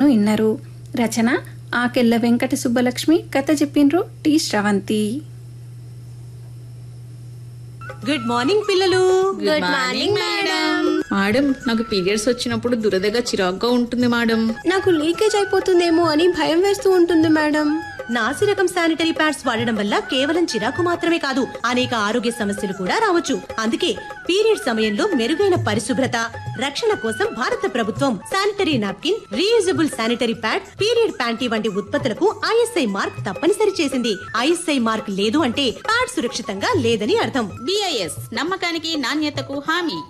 inner రచన ఆకెళ్ళ వెంకట సుబ్బలక్ష్మి కథ చెప్పిండ్రు టి శ్రవంతి గుడ్ మార్నింగ్ పిల్లలు గుడ్ మార్నింగ్ మేడం మేడం నాకు పీరియడ్స్ వచ్చినప్పుడు దురదగా చిరాగ్గా ఉంటుంది మేడం నాకు లీకేజ్ అయిపోతుందేమో అని భయం వేస్తూ ఉంటుంది మేడం నాసి రకం శానిటరీ ప్యాడ్స్ వాడడం వల్ల కేవలం చిరాకు మాత్రమే కాదు అనేక ఆరోగ్య సమస్యలు కూడా రావచ్చు అందుకే పీరియడ్ సమయంలో మెరుగైన పరిశుభ్రత రక్షణ కోసం భారత ప్రభుత్వం sanitary napkin reusable sanitary pad period panty వంటి ఉత్పత్తులకు ఐఎస్ఐ మార్క్ తప్పనిసరి చేసింది ఐఎస్ఐ మార్క్ లేదు అంటే ప్యాడ్ సురక్షితంగా లేదని అర్థం బిఐఎస్ నమ్మకానికి నాణ్యతకు హామీ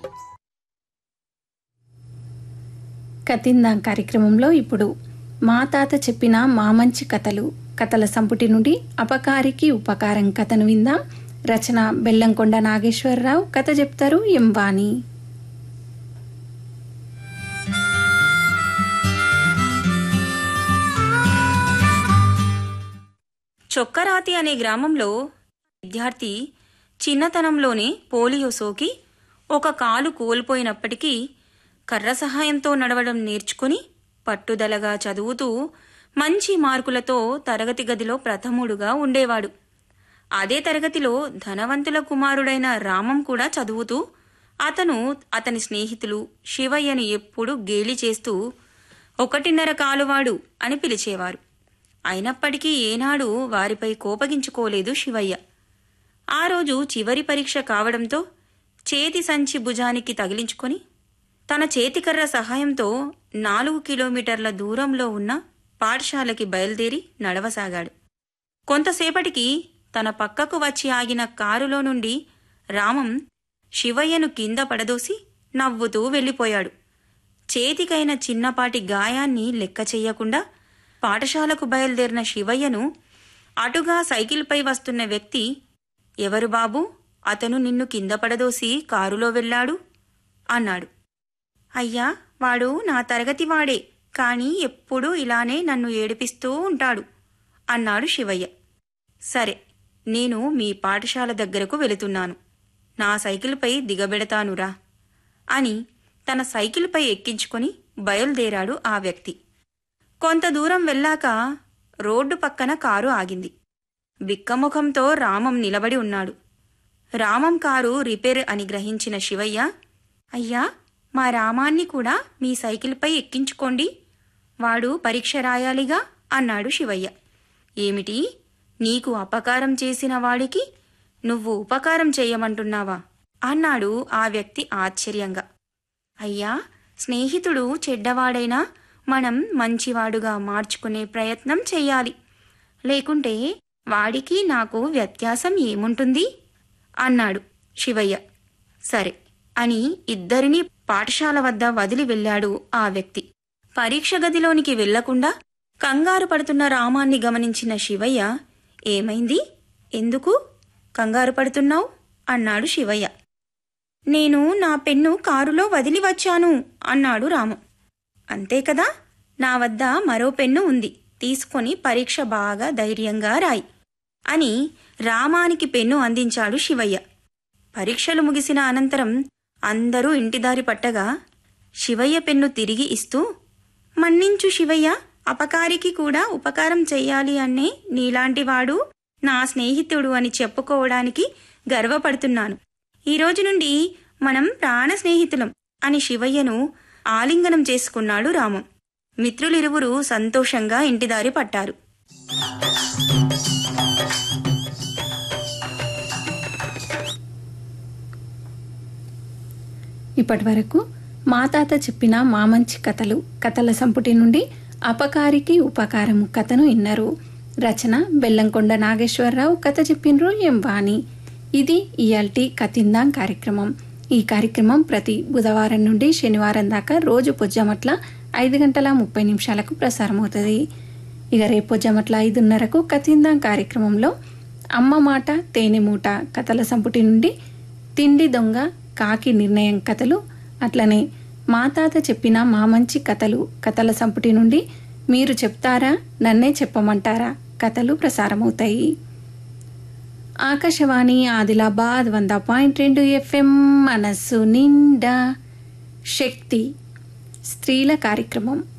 కతిందాం కార్యక్రమంలో ఇప్పుడు మా తాత చెప్పిన మా మంచి కథలు కథల సంపుటి నుండి అపకారికి ఉపకారం కథను విందాం రచన బెల్లంకొండ నాగేశ్వరరావు కథ చెప్తారు ఎం వాణి చొక్కరాతి అనే గ్రామంలో విద్యార్థి చిన్నతనంలోనే పోలియో సోకి ఒక కాలు కోల్పోయినప్పటికీ కర్ర సహాయంతో నడవడం నేర్చుకుని పట్టుదలగా చదువుతూ మంచి మార్కులతో తరగతి గదిలో ప్రథముడుగా ఉండేవాడు అదే తరగతిలో ధనవంతుల కుమారుడైన రామం కూడా చదువుతూ అతను అతని స్నేహితులు శివయ్యను ఎప్పుడూ గేలి చేస్తూ ఒకటిన్నర కాలువాడు అని పిలిచేవారు అయినప్పటికీ ఏనాడు వారిపై కోపగించుకోలేదు శివయ్య ఆ రోజు చివరి పరీక్ష కావడంతో చేతి సంచి భుజానికి తగిలించుకొని తన చేతికర్ర సహాయంతో నాలుగు కిలోమీటర్ల దూరంలో ఉన్న పాఠశాలకి బయలుదేరి నడవసాగాడు కొంతసేపటికి తన పక్కకు వచ్చి ఆగిన కారులో నుండి రామం శివయ్యను కింద పడదోసి నవ్వుతూ వెళ్ళిపోయాడు చేతికైన చిన్నపాటి గాయాన్ని లెక్క చెయ్యకుండా పాఠశాలకు బయలుదేరిన శివయ్యను అటుగా సైకిల్పై వస్తున్న వ్యక్తి ఎవరు బాబూ అతను నిన్ను కింద పడదోసి కారులో వెళ్ళాడు అన్నాడు అయ్యా వాడు నా తరగతి వాడే కాని ఎప్పుడూ ఇలానే నన్ను ఏడిపిస్తూ ఉంటాడు అన్నాడు శివయ్య సరే నేను మీ పాఠశాల దగ్గరకు వెళుతున్నాను నా సైకిల్పై దిగబెడతానురా అని తన సైకిల్పై ఎక్కించుకొని బయలుదేరాడు ఆ వ్యక్తి కొంత దూరం వెళ్ళాక రోడ్డు పక్కన కారు ఆగింది బిక్కముఖంతో రామం నిలబడి ఉన్నాడు రామం కారు రిపేర్ అని గ్రహించిన శివయ్య అయ్యా మా రామాన్ని కూడా మీ సైకిల్పై ఎక్కించుకోండి వాడు పరీక్ష రాయాలిగా అన్నాడు శివయ్య ఏమిటి నీకు అపకారం చేసిన వాడికి నువ్వు ఉపకారం చెయ్యమంటున్నావా అన్నాడు ఆ వ్యక్తి ఆశ్చర్యంగా అయ్యా స్నేహితుడు చెడ్డవాడైనా మనం మంచివాడుగా మార్చుకునే ప్రయత్నం చెయ్యాలి లేకుంటే వాడికి నాకు వ్యత్యాసం ఏముంటుంది అన్నాడు శివయ్య సరే అని ఇద్దరినీ పాఠశాల వద్ద వదిలి వెళ్ళాడు ఆ వ్యక్తి పరీక్ష గదిలోనికి వెళ్లకుండా కంగారు పడుతున్న రామాన్ని గమనించిన శివయ్య ఏమైంది ఎందుకు కంగారు పడుతున్నావు అన్నాడు శివయ్య నేను నా పెన్ను కారులో వదిలి వచ్చాను అన్నాడు రాము అంతే కదా నా వద్ద మరో పెన్ను ఉంది తీసుకొని పరీక్ష బాగా ధైర్యంగా రాయి అని రామానికి పెన్ను అందించాడు శివయ్య పరీక్షలు ముగిసిన అనంతరం అందరూ ఇంటిదారి పట్టగా శివయ్య పెన్ను తిరిగి ఇస్తూ మన్నించు శివయ్య అపకారికి కూడా ఉపకారం చెయ్యాలి అనే నీలాంటివాడు నా స్నేహితుడు అని చెప్పుకోవడానికి గర్వపడుతున్నాను ఈ రోజు నుండి మనం ప్రాణ స్నేహితులం అని శివయ్యను ఆలింగనం చేసుకున్నాడు రామం మిత్రులిరువురు సంతోషంగా ఇంటిదారి పట్టారు ఇప్పటి వరకు మా తాత చెప్పిన మా మంచి కథలు కథల సంపుటి నుండి అపకారికి ఉపకారం కథను విన్నారు రచన బెల్లంకొండ నాగేశ్వరరావు కథ చెప్పిండ్రు ఎం వాణి ఇది ఇయాల్టి కతిందాం కార్యక్రమం ఈ కార్యక్రమం ప్రతి బుధవారం నుండి శనివారం దాకా రోజు పొజ్జమట్ల ఐదు గంటల ముప్పై నిమిషాలకు ప్రసారమవుతుంది ఇక రేపు పొజ్జమట్ల ఐదున్నరకు కతిందాం కార్యక్రమంలో అమ్మ మాట తేనె మూట కథల సంపుటి నుండి తిండి దొంగ కాకి నిర్ణయం కథలు అట్లనే మా తాత చెప్పిన మా మంచి కథలు కథల సంపుటి నుండి మీరు చెప్తారా నన్నే చెప్పమంటారా కథలు ప్రసారమవుతాయి ఆకాశవాణి ఆదిలాబాద్ వంద పాయింట్ రెండు ఎఫ్ఎం మనస్సు నిండా శక్తి స్త్రీల కార్యక్రమం